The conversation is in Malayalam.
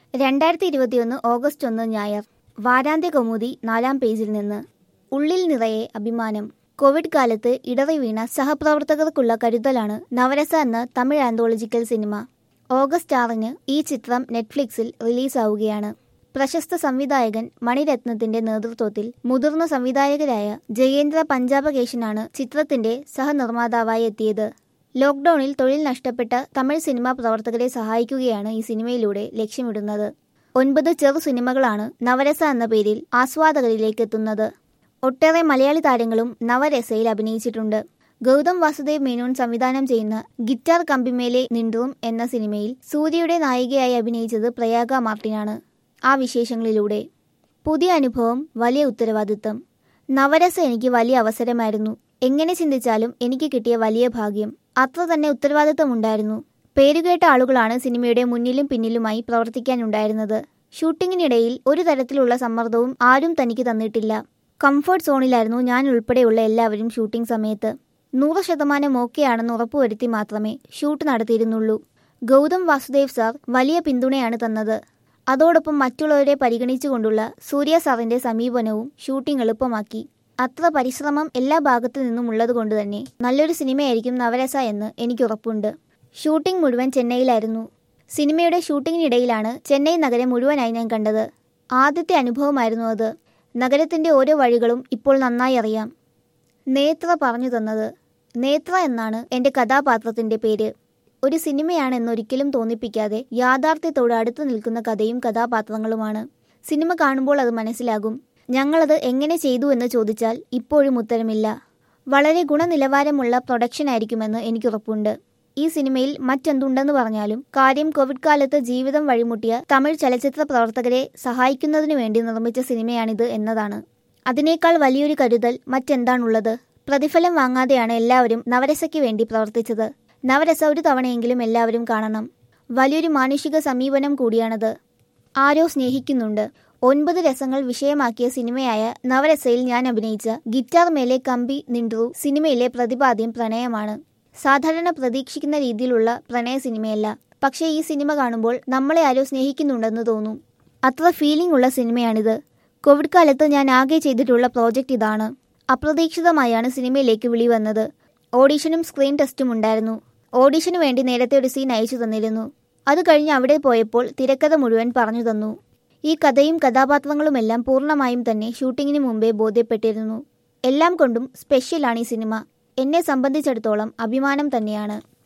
രണ്ടായിരത്തി ഇരുപത്തിയൊന്ന് ഓഗസ്റ്റ് ഒന്ന് ഞായർ വാരാന്ത്യ കൗമുദി നാലാം പേജിൽ നിന്ന് ഉള്ളിൽ നിറയെ അഭിമാനം കോവിഡ് കാലത്ത് ഇടറി വീണ സഹപ്രവർത്തകർക്കുള്ള കരുതലാണ് നവരസ എന്ന തമിഴ് ആന്തോളജിക്കൽ സിനിമ ഓഗസ്റ്റ് ആറിന് ഈ ചിത്രം നെറ്റ്ഫ്ലിക്സിൽ റിലീസാവുകയാണ് പ്രശസ്ത സംവിധായകൻ മണിരത്നത്തിന്റെ നേതൃത്വത്തിൽ മുതിർന്ന സംവിധായകരായ ജയേന്ദ്ര പഞ്ചാബകേശനാണ് ചിത്രത്തിന്റെ സഹനിർമ്മാതാവായി എത്തിയത് ലോക്ക്ഡൌണിൽ തൊഴിൽ നഷ്ടപ്പെട്ട തമിഴ് സിനിമാ പ്രവർത്തകരെ സഹായിക്കുകയാണ് ഈ സിനിമയിലൂടെ ലക്ഷ്യമിടുന്നത് ഒൻപത് ചെറു സിനിമകളാണ് നവരസ എന്ന പേരിൽ ആസ്വാദകരിലേക്ക് എത്തുന്നത് ഒട്ടേറെ മലയാളി താരങ്ങളും നവരസയിൽ അഭിനയിച്ചിട്ടുണ്ട് ഗൗതം വാസുദേവ് മേനോൻ സംവിധാനം ചെയ്യുന്ന ഗിറ്റാർ കമ്പിമേലെ നിണ്ടും എന്ന സിനിമയിൽ സൂര്യയുടെ നായികയായി അഭിനയിച്ചത് പ്രയാഗ മാർട്ടിനാണ് ആ വിശേഷങ്ങളിലൂടെ പുതിയ അനുഭവം വലിയ ഉത്തരവാദിത്തം നവരസ എനിക്ക് വലിയ അവസരമായിരുന്നു എങ്ങനെ ചിന്തിച്ചാലും എനിക്ക് കിട്ടിയ വലിയ ഭാഗ്യം അത്ര തന്നെ ഉത്തരവാദിത്തമുണ്ടായിരുന്നു പേരുകേട്ട ആളുകളാണ് സിനിമയുടെ മുന്നിലും പിന്നിലുമായി പ്രവർത്തിക്കാനുണ്ടായിരുന്നത് ഷൂട്ടിങ്ങിനിടയിൽ ഒരു തരത്തിലുള്ള സമ്മർദ്ദവും ആരും തനിക്ക് തന്നിട്ടില്ല കംഫർട്ട് സോണിലായിരുന്നു ഞാൻ ഉൾപ്പെടെയുള്ള എല്ലാവരും ഷൂട്ടിംഗ് സമയത്ത് നൂറ് ശതമാനം ഓക്കെയാണെന്ന് ഉറപ്പുവരുത്തി മാത്രമേ ഷൂട്ട് നടത്തിയിരുന്നുള്ളൂ ഗൗതം വാസുദേവ് സാർ വലിയ പിന്തുണയാണ് തന്നത് അതോടൊപ്പം മറ്റുള്ളവരെ പരിഗണിച്ചുകൊണ്ടുള്ള സൂര്യ സാറിന്റെ സമീപനവും ഷൂട്ടിംഗ് എളുപ്പമാക്കി അത്ര പരിശ്രമം എല്ലാ ഭാഗത്തു നിന്നും ഉള്ളതുകൊണ്ട് തന്നെ നല്ലൊരു സിനിമയായിരിക്കും നവരസ എന്ന് എനിക്ക് ഉറപ്പുണ്ട് ഷൂട്ടിംഗ് മുഴുവൻ ചെന്നൈയിലായിരുന്നു സിനിമയുടെ ഷൂട്ടിങ്ങിനിടയിലാണ് ചെന്നൈ നഗരം മുഴുവനായി ഞാൻ കണ്ടത് ആദ്യത്തെ അനുഭവമായിരുന്നു അത് നഗരത്തിന്റെ ഓരോ വഴികളും ഇപ്പോൾ നന്നായി അറിയാം നേത്ര പറഞ്ഞു തന്നത് നേത്ര എന്നാണ് എൻ്റെ കഥാപാത്രത്തിന്റെ പേര് ഒരു സിനിമയാണ് എന്നൊരിക്കലും തോന്നിപ്പിക്കാതെ യാഥാർത്ഥ്യത്തോട് അടുത്തു നിൽക്കുന്ന കഥയും കഥാപാത്രങ്ങളുമാണ് സിനിമ കാണുമ്പോൾ അത് മനസ്സിലാകും ഞങ്ങളത് എങ്ങനെ ചെയ്തു എന്ന് ചോദിച്ചാൽ ഇപ്പോഴും ഉത്തരമില്ല വളരെ ഗുണനിലവാരമുള്ള പ്രൊഡക്ഷൻ ആയിരിക്കുമെന്ന് എനിക്കുറപ്പുണ്ട് ഈ സിനിമയിൽ മറ്റെന്തുണ്ടെന്ന് പറഞ്ഞാലും കാര്യം കോവിഡ് കാലത്ത് ജീവിതം വഴിമുട്ടിയ തമിഴ് ചലച്ചിത്ര പ്രവർത്തകരെ സഹായിക്കുന്നതിനു വേണ്ടി നിർമ്മിച്ച സിനിമയാണിത് എന്നതാണ് അതിനേക്കാൾ വലിയൊരു കരുതൽ മറ്റെന്താണുള്ളത് പ്രതിഫലം വാങ്ങാതെയാണ് എല്ലാവരും നവരസയ്ക്ക് വേണ്ടി പ്രവർത്തിച്ചത് നവരസ ഒരു തവണയെങ്കിലും എല്ലാവരും കാണണം വലിയൊരു മാനുഷിക സമീപനം കൂടിയാണത് ആരോ സ്നേഹിക്കുന്നുണ്ട് ഒൻപത് രസങ്ങൾ വിഷയമാക്കിയ സിനിമയായ നവരസയിൽ ഞാൻ അഭിനയിച്ച ഗിറ്റാർ മേലെ കമ്പി നിണ്ടു സിനിമയിലെ പ്രതിപാദ്യം പ്രണയമാണ് സാധാരണ പ്രതീക്ഷിക്കുന്ന രീതിയിലുള്ള പ്രണയ സിനിമയല്ല പക്ഷേ ഈ സിനിമ കാണുമ്പോൾ നമ്മളെ ആരോ സ്നേഹിക്കുന്നുണ്ടെന്ന് തോന്നും അത്ര ഫീലിംഗ് ഉള്ള സിനിമയാണിത് കോവിഡ് കാലത്ത് ഞാൻ ആകെ ചെയ്തിട്ടുള്ള പ്രോജക്റ്റ് ഇതാണ് അപ്രതീക്ഷിതമായാണ് സിനിമയിലേക്ക് വിളി വന്നത് ഓഡീഷനും സ്ക്രീൻ ടെസ്റ്റും ഉണ്ടായിരുന്നു ഓഡീഷന് വേണ്ടി നേരത്തെ ഒരു സീൻ അയച്ചു തന്നിരുന്നു അത് കഴിഞ്ഞ് അവിടെ പോയപ്പോൾ തിരക്കഥ മുഴുവൻ പറഞ്ഞു തന്നു ഈ കഥയും കഥാപാത്രങ്ങളുമെല്ലാം പൂർണ്ണമായും തന്നെ ഷൂട്ടിങ്ങിന് മുമ്പേ ബോധ്യപ്പെട്ടിരുന്നു എല്ലാം കൊണ്ടും സ്പെഷ്യലാണ് ഈ സിനിമ എന്നെ സംബന്ധിച്ചിടത്തോളം അഭിമാനം തന്നെയാണ്